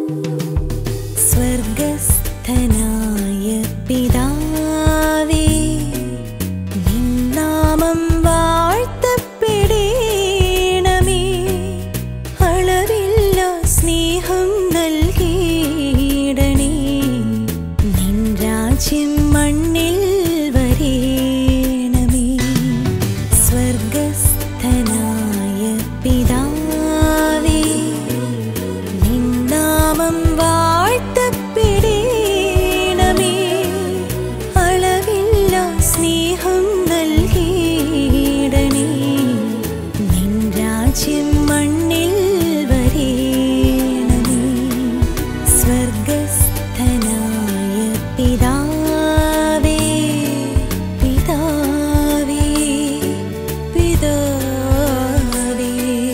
സ്വർഗസ്ഥനായ പിതാവേ നിന്നാമം വാഴ്ത്തപ്പെടേണമേ അളവില്ല സ്നേഹം നൽകിയിടണേ നിൻ രാജ്യം മണ്ണിൽ വരേണമേ സ്വർഗസ്ഥനായ പിതാവേ നിന്നാമം വാഴ്ത്തപ്പെടേണമേ അളവില്ല സ്നേഹം നൽകിയിടണേ നിൻ രാജ്യം മണ്ണിൽ വരേണമേ സ്വർഗസ്ഥനായ പിതാവേ പിതാവേ പിതാവേ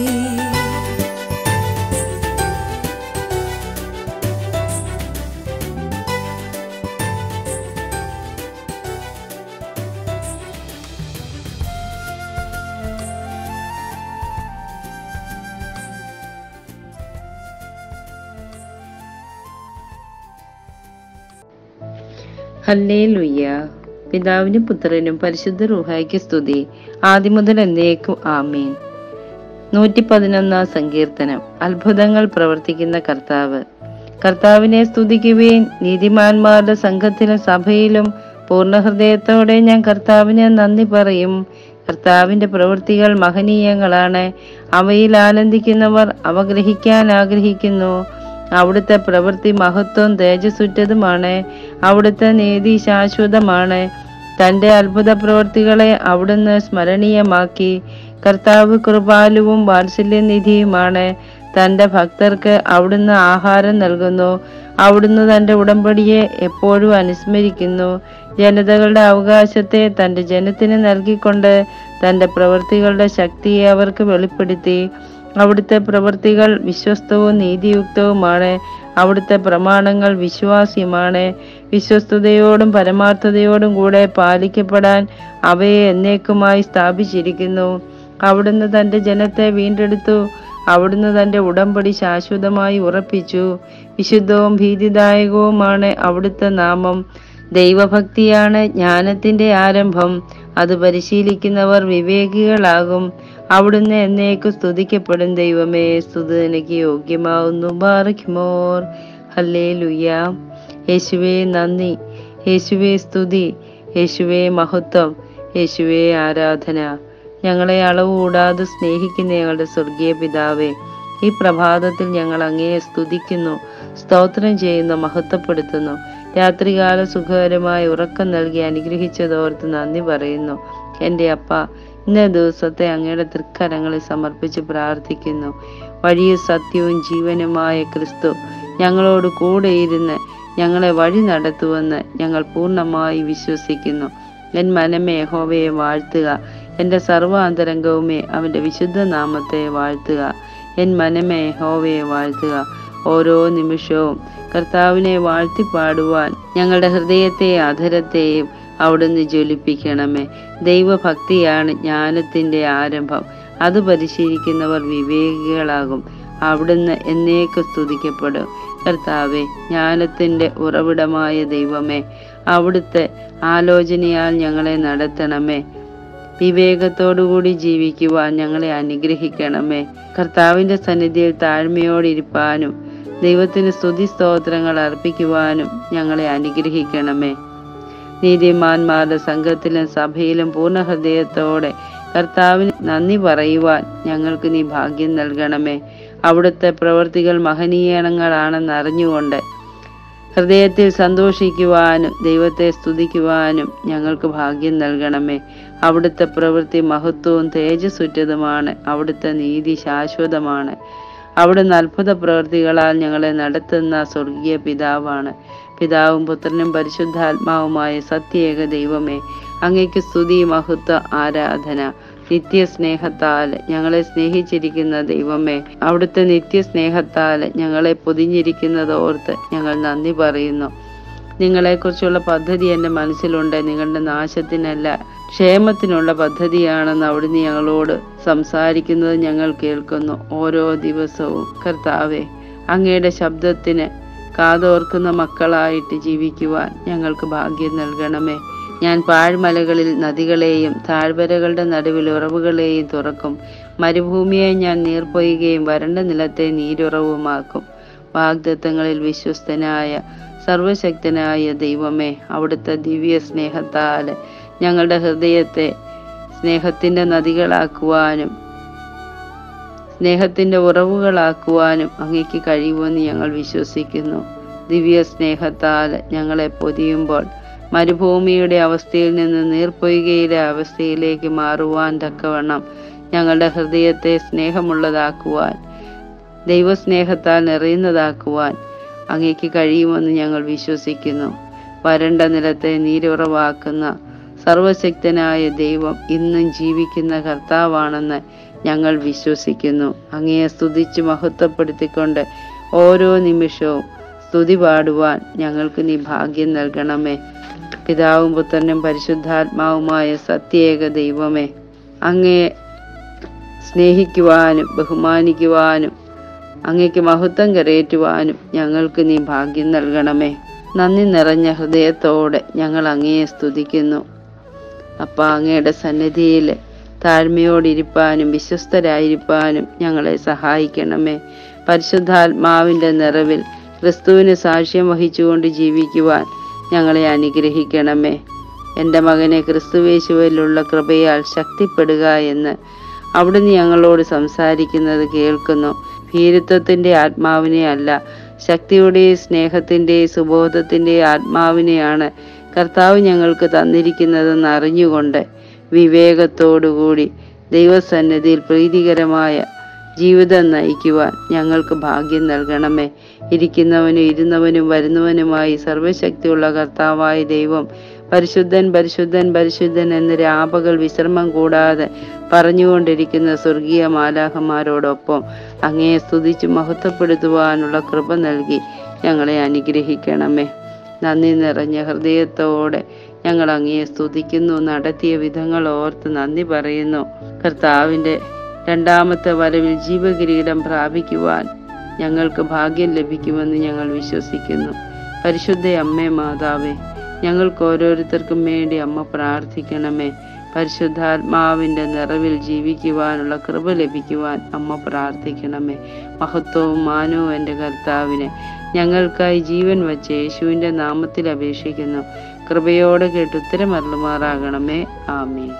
ഹല്ലേലൂയ്യ പിതാവിനും പുത്രനും പരിശുദ്ധ റൂഹായ്ക്ക് സ്തുതി ആദ്യം മുതൽ എന്നേക്കും ആമീൻ നൂറ്റി പതിനൊന്നാം സങ്കീർത്തനം അത്ഭുതങ്ങൾ പ്രവർത്തിക്കുന്ന കർത്താവ് കർത്താവിനെ സ്തുതിക്കുവേൻ നീതിമാന്മാരുടെ സംഘത്തിലും സഭയിലും പൂർണ്ണഹൃദയത്തോടെ ഞാൻ കർത്താവിന് നന്ദി പറയും കർത്താവിന്റെ പ്രവൃത്തികൾ മഹനീയങ്ങളാണ് അവയിൽ ആനന്ദിക്കുന്നവർ അവ ഗ്രഹിക്കാൻ ആഗ്രഹിക്കുന്നു അവിടുത്തെ പ്രവൃത്തി മഹത്വം തേജസ്സുറ്റതുമാണ് അവിടുത്തെ നീതി ശാശ്വതമാണ് തന്റെ അത്ഭുത പ്രവൃത്തികളെ അവിടുന്ന് സ്മരണീയമാക്കി കർത്താവ് കൃപാലുവും വാത്സല്യനിധിയുമാണ് തന്റെ ഭക്തർക്ക് അവിടുന്ന് ആഹാരം നൽകുന്നു അവിടുന്ന് തന്റെ ഉടമ്പടിയെ എപ്പോഴും അനുസ്മരിക്കുന്നു ജനതകളുടെ അവകാശത്തെ തന്റെ ജനത്തിന് നൽകിക്കൊണ്ട് തന്റെ പ്രവൃത്തികളുടെ ശക്തിയെ അവർക്ക് വെളിപ്പെടുത്തി അവിടുത്തെ പ്രവൃത്തികൾ വിശ്വസ്തവും നീതിയുക്തവുമാണ് അവിടുത്തെ പ്രമാണങ്ങൾ വിശ്വാസ്യമാണ് വിശ്വസ്തയോടും പരമാർത്ഥതയോടും കൂടെ പാലിക്കപ്പെടാൻ അവയെ എന്നേക്കുമായി സ്ഥാപിച്ചിരിക്കുന്നു അവിടുന്ന് തന്റെ ജനത്തെ വീണ്ടെടുത്തു അവിടുന്ന് തന്റെ ഉടമ്പടി ശാശ്വതമായി ഉറപ്പിച്ചു വിശുദ്ധവും ഭീതിദായകവുമാണ് അവിടുത്തെ നാമം ദൈവഭക്തിയാണ് ജ്ഞാനത്തിന്റെ ആരംഭം അത് പരിശീലിക്കുന്നവർ വിവേകികളാകും അവിടുന്ന് എന്നേക്കും സ്തുതിക്കപ്പെടും ദൈവമേ സ്തുതി എനിക്ക് യോഗ്യമാവുന്നു ബാറയ്ക്കുമോർ ഹല്ലേ ലുയ്യ യേശുവേ നന്ദി യേശുവേ സ്തുതി യേശുവേ മഹത്വം യേശുവേ ആരാധന ഞങ്ങളെ അളവ് കൂടാതെ സ്നേഹിക്കുന്ന ഞങ്ങളുടെ സ്വർഗീയ പിതാവേ ഈ പ്രഭാതത്തിൽ ഞങ്ങൾ അങ്ങയെ സ്തുതിക്കുന്നു സ്തോത്രം ചെയ്യുന്നു മഹത്വപ്പെടുത്തുന്നു രാത്രികാല സുഖകരമായ ഉറക്കം നൽകി അനുഗ്രഹിച്ചതോർത്ത് നന്ദി പറയുന്നു എൻ്റെ അപ്പ ഇന്നേ ദിവസത്തെ അങ്ങയുടെ തൃക്കരങ്ങളിൽ സമർപ്പിച്ച് പ്രാർത്ഥിക്കുന്നു വഴിയും സത്യവും ജീവനുമായ ക്രിസ്തു ഞങ്ങളോട് കൂടെ ഇരുന്ന് ഞങ്ങളെ വഴി നടത്തുമെന്ന് ഞങ്ങൾ പൂർണ്ണമായി വിശ്വസിക്കുന്നു എൻ മനമേ യഹോവയെ വാഴ്ത്തുക എൻ്റെ സർവാന്തരംഗവുമേ അവൻ്റെ വിശുദ്ധ നാമത്തെ വാഴ്ത്തുക എൻ മനമേ യഹോവയെ വാഴ്ത്തുക ഓരോ നിമിഷവും കർത്താവിനെ വാഴ്ത്തിപ്പാടുവാൻ ഞങ്ങളുടെ ഹൃദയത്തെ അധരത്തെയും അവിടുന്ന് ജ്വലിപ്പിക്കണമേ ദൈവഭക്തിയാണ് ജ്ഞാനത്തിന്റെ ആരംഭം അത് പരിശീലിക്കുന്നവർ വിവേകികളാകും അവിടുന്ന് എന്നേക്ക് സ്തുതിക്കപ്പെടും കർത്താവെ ജ്ഞാനത്തിന്റെ ഉറവിടമായ ദൈവമേ അവിടുത്തെ ആലോചനയാൽ ഞങ്ങളെ നടത്തണമേ വിവേകത്തോടുകൂടി ജീവിക്കുവാൻ ഞങ്ങളെ അനുഗ്രഹിക്കണമേ കർത്താവിന്റെ സന്നിധിയിൽ താഴ്മയോടിരിപ്പാനും ദൈവത്തിന് സ്തുതി സ്തോത്രങ്ങൾ അർപ്പിക്കുവാനും ഞങ്ങളെ അനുഗ്രഹിക്കണമേ നീതിമാന്മാരുടെ സംഘത്തിലും സഭയിലും പൂർണ്ണ ഹൃദയത്തോടെ കർത്താവിന് നന്ദി പറയുവാൻ ഞങ്ങൾക്ക് നീ ഭാഗ്യം നൽകണമേ അവിടുത്തെ പ്രവൃത്തികൾ മഹനീയണങ്ങളാണെന്ന് അറിഞ്ഞുകൊണ്ട് ഹൃദയത്തിൽ സന്തോഷിക്കുവാനും ദൈവത്തെ സ്തുതിക്കുവാനും ഞങ്ങൾക്ക് ഭാഗ്യം നൽകണമേ അവിടുത്തെ പ്രവൃത്തി മഹത്വവും തേജസ്സുറ്റതുമാണ് അവിടുത്തെ നീതി ശാശ്വതമാണ് അവിടുന്ന് അത്ഭുത പ്രവൃത്തികളാൽ ഞങ്ങളെ നടത്തുന്ന സ്വർഗീയ പിതാവാണ് പിതാവും പുത്രനും പരിശുദ്ധാത്മാവുമായ സത്യേക ദൈവമേ അങ്ങയ്ക്ക് സ്തുതി മഹത്വ ആരാധന നിത്യസ്നേഹത്താൽ ഞങ്ങളെ സ്നേഹിച്ചിരിക്കുന്ന ദൈവമേ അവിടുത്തെ നിത്യസ്നേഹത്താൽ ഞങ്ങളെ പൊതിഞ്ഞിരിക്കുന്നത് ഓർത്ത് ഞങ്ങൾ നന്ദി പറയുന്നു നിങ്ങളെക്കുറിച്ചുള്ള പദ്ധതി എൻ്റെ മനസ്സിലുണ്ട് നിങ്ങളുടെ നാശത്തിനല്ല ക്ഷേമത്തിനുള്ള പദ്ധതിയാണെന്ന് അവിടുന്ന് ഞങ്ങളോട് സംസാരിക്കുന്നത് ഞങ്ങൾ കേൾക്കുന്നു ഓരോ ദിവസവും കർത്താവെ അങ്ങയുടെ ശബ്ദത്തിന് കാതോർക്കുന്ന മക്കളായിട്ട് ജീവിക്കുവാൻ ഞങ്ങൾക്ക് ഭാഗ്യം നൽകണമേ ഞാൻ പാഴ്മലകളിൽ നദികളെയും താഴ്വരകളുടെ നടുവിൽ ഉറവുകളെയും തുറക്കും മരുഭൂമിയെ ഞാൻ നീർപ്പൊയ്യുകയും വരണ്ട നിലത്തെ നീരുറവുമാക്കും വാഗ്ദത്തങ്ങളിൽ വിശ്വസ്തനായ സർവശക്തനായ ദൈവമേ അവിടുത്തെ ദിവ്യ സ്നേഹത്താൽ ഞങ്ങളുടെ ഹൃദയത്തെ സ്നേഹത്തിൻ്റെ നദികളാക്കുവാനും സ്നേഹത്തിൻ്റെ ഉറവുകളാക്കുവാനും അങ്ങയ്ക്ക് കഴിയുമെന്ന് ഞങ്ങൾ വിശ്വസിക്കുന്നു ദിവ്യ സ്നേഹത്താൽ ഞങ്ങളെ പൊതിയുമ്പോൾ മരുഭൂമിയുടെ അവസ്ഥയിൽ നിന്ന് നീർപ്പൊയ്കയിലെ അവസ്ഥയിലേക്ക് മാറുവാൻ തക്കവണ്ണം ഞങ്ങളുടെ ഹൃദയത്തെ സ്നേഹമുള്ളതാക്കുവാൻ ദൈവസ്നേഹത്താൽ നിറയുന്നതാക്കുവാൻ അങ്ങയ്ക്ക് കഴിയുമെന്ന് ഞങ്ങൾ വിശ്വസിക്കുന്നു വരണ്ട നിലത്തെ നീരുറവാക്കുന്ന സർവശക്തനായ ദൈവം ഇന്നും ജീവിക്കുന്ന കർത്താവാണെന്ന് ഞങ്ങൾ വിശ്വസിക്കുന്നു അങ്ങയെ സ്തുതിച്ച് മഹത്വപ്പെടുത്തിക്കൊണ്ട് ഓരോ നിമിഷവും സ്തുതി പാടുവാൻ ഞങ്ങൾക്ക് നീ ഭാഗ്യം നൽകണമേ പിതാവും പുത്രനും പരിശുദ്ധാത്മാവുമായ സത്യേക ദൈവമേ അങ്ങയെ സ്നേഹിക്കുവാനും ബഹുമാനിക്കുവാനും അങ്ങയ്ക്ക് മഹത്വം കരയേറ്റുവാനും ഞങ്ങൾക്ക് നീ ഭാഗ്യം നൽകണമേ നന്ദി നിറഞ്ഞ ഹൃദയത്തോടെ ഞങ്ങൾ അങ്ങയെ സ്തുതിക്കുന്നു അപ്പ അങ്ങയുടെ സന്നിധിയിൽ താഴ്മയോടിരിപ്പാനും വിശ്വസ്തരായിരിക്കാനും ഞങ്ങളെ സഹായിക്കണമേ പരിശുദ്ധാത്മാവിൻ്റെ നിറവിൽ ക്രിസ്തുവിന് സാക്ഷ്യം വഹിച്ചുകൊണ്ട് ജീവിക്കുവാൻ ഞങ്ങളെ അനുഗ്രഹിക്കണമേ എൻ്റെ മകനെ ക്രിസ്തുവേശുവിലുള്ള കൃപയാൽ ശക്തിപ്പെടുക എന്ന് അവിടുന്ന് ഞങ്ങളോട് സംസാരിക്കുന്നത് കേൾക്കുന്നു ഭീരുത്വത്തിൻ്റെ ആത്മാവിനെ അല്ല ശക്തിയുടെയും സ്നേഹത്തിൻ്റെയും സുബോധത്തിൻ്റെയും ആത്മാവിനെയാണ് കർത്താവ് ഞങ്ങൾക്ക് തന്നിരിക്കുന്നതെന്ന് അറിഞ്ഞുകൊണ്ട് വിവേകത്തോടുകൂടി ദൈവസന്നിധിയിൽ പ്രീതികരമായ ജീവിതം നയിക്കുവാൻ ഞങ്ങൾക്ക് ഭാഗ്യം നൽകണമേ ഇരിക്കുന്നവനും ഇരുന്നവനും വരുന്നവനുമായി സർവശക്തിയുള്ള കർത്താവായ ദൈവം പരിശുദ്ധൻ പരിശുദ്ധൻ പരിശുദ്ധൻ എന്ന രാപകൾ വിശ്രമം കൂടാതെ പറഞ്ഞുകൊണ്ടിരിക്കുന്ന സ്വർഗീയ മാലാഹമാരോടൊപ്പം അങ്ങയെ സ്തുതിച്ച് മഹത്വപ്പെടുത്തുവാനുള്ള കൃപ നൽകി ഞങ്ങളെ അനുഗ്രഹിക്കണമേ നന്ദി നിറഞ്ഞ ഹൃദയത്തോടെ ഞങ്ങൾ അങ്ങയെ സ്തുതിക്കുന്നു നടത്തിയ വിധങ്ങൾ ഓർത്ത് നന്ദി പറയുന്നു കർത്താവിൻ്റെ രണ്ടാമത്തെ വരവിൽ ജീവകിരീടം പ്രാപിക്കുവാൻ ഞങ്ങൾക്ക് ഭാഗ്യം ലഭിക്കുമെന്ന് ഞങ്ങൾ വിശ്വസിക്കുന്നു പരിശുദ്ധ അമ്മേ മാതാവേ ഞങ്ങൾക്ക് ഓരോരുത്തർക്കും വേണ്ടി അമ്മ പ്രാർത്ഥിക്കണമേ പരിശുദ്ധാത്മാവിൻ്റെ നിറവിൽ ജീവിക്കുവാനുള്ള കൃപ ലഭിക്കുവാൻ അമ്മ പ്രാർത്ഥിക്കണമേ മഹത്വവും മാനവും എൻ്റെ കർത്താവിനെ ഞങ്ങൾക്കായി ജീവൻ വച്ച യേശുവിൻ്റെ നാമത്തിൽ അപേക്ഷിക്കുന്നു കൃപയോടെ കേട്ട് ഉത്തരമരുളുമാറാകണമേ ആമീൻ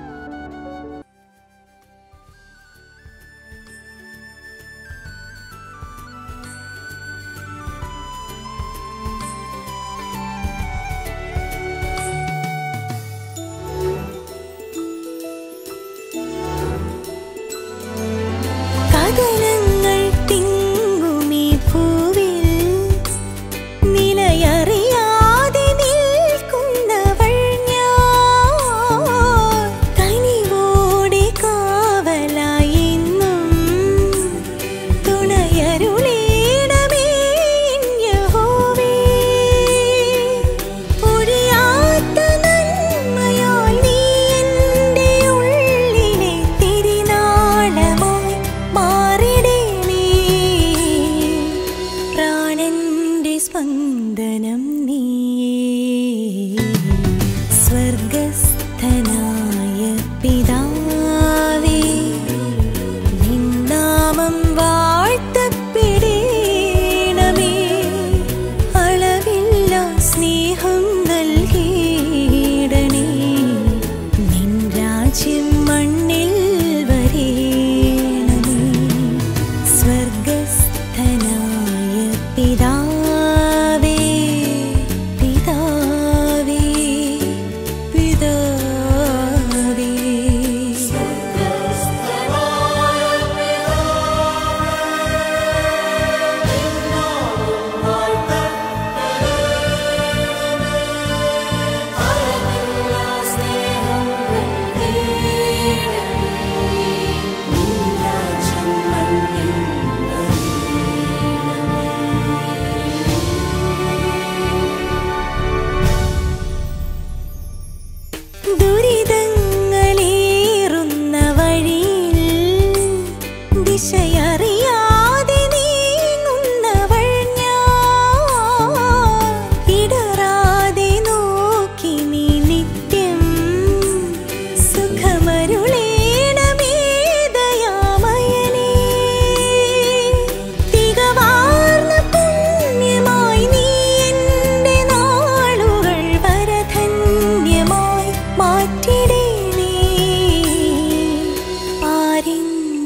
കഥനങ്ങൾ തിങ്ങുമീ ഭൂവിൽ നിലയറിയാതെ നിൽക്കുന്നവൾ ഞാൻ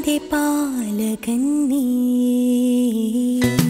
എൻ്റെ പാലകൻ നീ